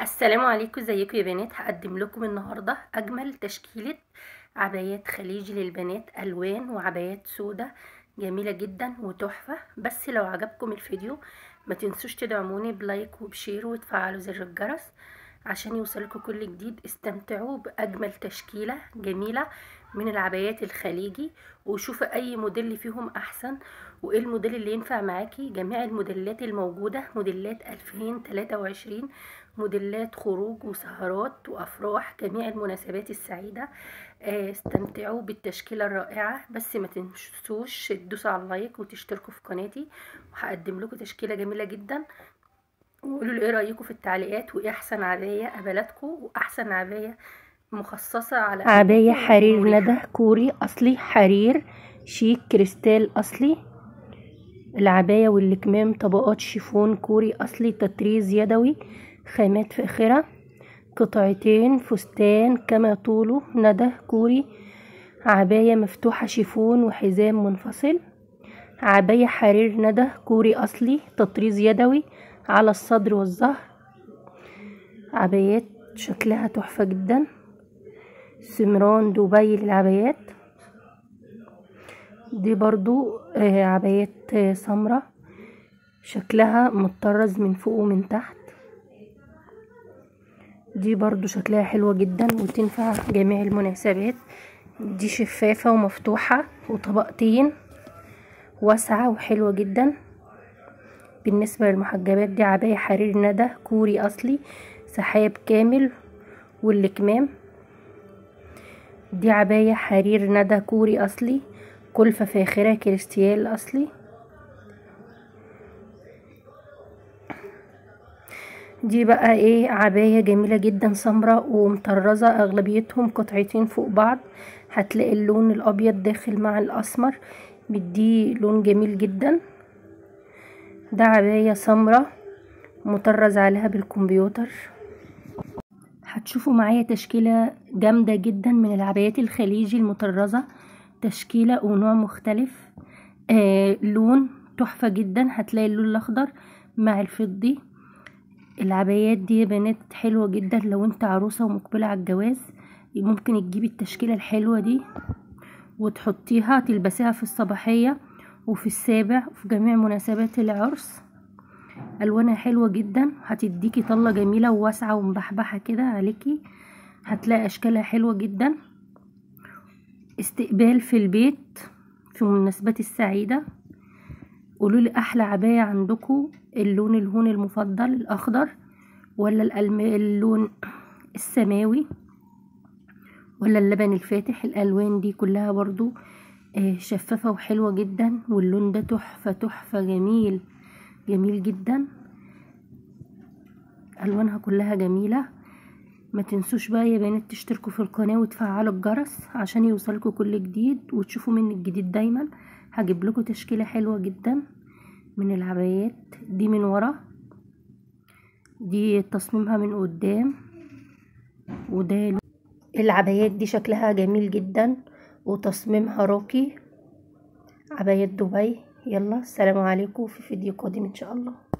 السلام عليكم ازيكم يا بنات هقدم لكم النهارده اجمل تشكيله عبايات خليجي للبنات الوان وعبايات سودة جميله جدا وتحفه بس لو عجبكم الفيديو ما تنسوش تدعموني بلايك وبشير وتفعلوا زر الجرس عشان يوصلكم كل جديد استمتعوا باجمل تشكيله جميله من العبايات الخليجي وشوفوا اي موديل فيهم احسن وايه الموديل اللي ينفع معاكي جميع الموديلات الموجوده موديلات 2023 موديلات خروج وسهرات وافراح جميع المناسبات السعيده استمتعوا بالتشكيله الرائعه بس ما تنسوش تدوسوا على اللايك وتشتركوا في قناتي وهقدم لكم تشكيله جميله جدا وقولوا لي ايه رايكم في التعليقات وايه احسن عبايه قبلتكم واحسن عبايه مخصصه على عباية حرير ندى كوري أصلي حرير شيك كريستال أصلي العباية والكمام طبقات شيفون كوري أصلي تطريز يدوي خامات فاخرة قطعتين فستان كما طوله ندى كوري عباية مفتوحة شيفون وحزام منفصل عباية حرير ندى كوري أصلي تطريز يدوي على الصدر والظهر عبايات شكلها تحفة جدا سمران دبي للعبايات دي برضو عبايات سمرة شكلها مطرز من فوق ومن تحت دي برضو شكلها حلوة جدا وتنفع جميع المناسبات دي شفافة ومفتوحة وطبقتين واسعة وحلوة جدا بالنسبة للمحجبات دي عباية حرير ندى كوري أصلي سحاب كامل والكمام دي عباية حرير ندى كوري أصلي كلفة فاخرة كريستيال أصلي دي بقى ايه عباية جميلة جدا سمراء ومطرزة اغلبيتهم قطعتين فوق بعض هتلاقي اللون الابيض داخل مع الاسمر بيديه لون جميل جدا ده عباية سمراء مطرز عليها بالكمبيوتر هتشوفوا معايا تشكيلة جامدة جدا من العبايات الخليجي المطرزة تشكيلة ونوع مختلف آه لون تحفة جدا هتلاقي اللون الاخضر مع الفضي العبايات دي يا بنات حلوة جدا لو انت عروسة ومقبلة على الجواز ممكن تجيبي التشكيلة الحلوة دي وتحطيها تلبسيها في الصباحية وفي السابع وفي جميع مناسبات العرس الوانها حلوة جدا هتديكي طلة جميلة وواسعة ومبحبحة كده عليكي هتلاقي اشكالها حلوة جدا استقبال في البيت في المناسبات السعيدة قولولي احلى عباية عندكم اللون الهون المفضل الاخضر ولا اللون السماوي ولا اللبن الفاتح الالوان دي كلها برضو شفافة وحلوة جدا واللون ده تحفة تحفة جميل جميل جدا الوانها كلها جميلة ما تنسوش بقى يا بنات تشتركوا في القناة وتفعلوا الجرس عشان يوصلكوا كل جديد وتشوفوا مني الجديد دايما هجيب لكم تشكيلة حلوة جدا من العبايات دي من ورا دي تصميمها من قدام وده العبايات دي شكلها جميل جدا وتصميمها راقي عبايات دبي يلا السلام عليكم في فيديو قادم ان شاء الله